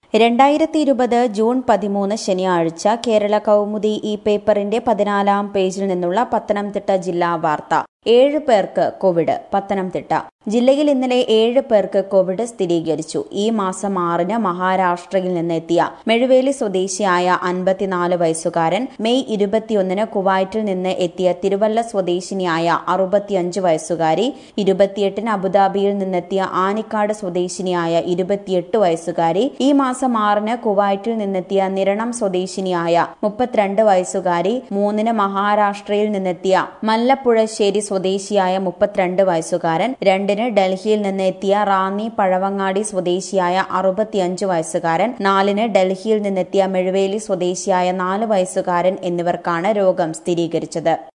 രണ്ടായിരത്തി ഇരുപത് ജൂൺ പതിമൂന്ന് ശനിയാഴ്ച കേരള കൗമുദി ഈ പേപ്പറിന്റെ പതിനാലാം പേജിൽ നിന്നുള്ള പത്തനംതിട്ട ജില്ലാ വാർത്ത ഏഴ് പേർക്ക് കോവിഡ് പത്തനംതിട്ട ജില്ലയിൽ ഇന്നലെ ഏഴ് പേർക്ക് കോവിഡ് സ്ഥിരീകരിച്ചു ഈ മാസം ആറിന് മഹാരാഷ്ട്രയിൽ നിന്ന് എത്തിയ മെഴുവേലി സ്വദേശിയായ അൻപത്തിനാല് വയസ്സുകാരൻ മെയ് ഇരുപത്തിയൊന്നിന് കുവൈറ്റിൽ നിന്ന് എത്തിയ തിരുവല്ല സ്വദേശിനിയായ അറുപത്തിയഞ്ച് വയസ്സുകാരി ഇരുപത്തിയെട്ടിന് അബുദാബിയിൽ നിന്നെത്തിയ ആനിക്കാട് സ്വദേശിനിയായ ഇരുപത്തിയെട്ട് വയസ്സുകാരി ഈ മാസം ആറിന് കുവൈറ്റിൽ നിന്നെത്തിയ നിരണം സ്വദേശിനിയായ മുപ്പത്തിരണ്ട് വയസ്സുകാരി മൂന്നിന് മഹാരാഷ്ട്രയിൽ നിന്നെത്തിയ മല്ലപ്പുഴശ്ശേരി സ്വദേശിയായ മുപ്പത്തിരണ്ട് വയസ്സുകാരൻ രണ്ടിന് ഡൽഹിയിൽ നിന്ന് എത്തിയ റാന്നി പഴവങ്ങാടി സ്വദേശിയായ അറുപത്തിയഞ്ച് വയസ്സുകാരൻ നാലിന് ഡൽഹിയിൽ നിന്നെത്തിയ മെഴുവേലി സ്വദേശിയായ നാല് വയസ്സുകാരൻ എന്നിവർക്കാണ് രോഗം സ്ഥിരീകരിച്ചത്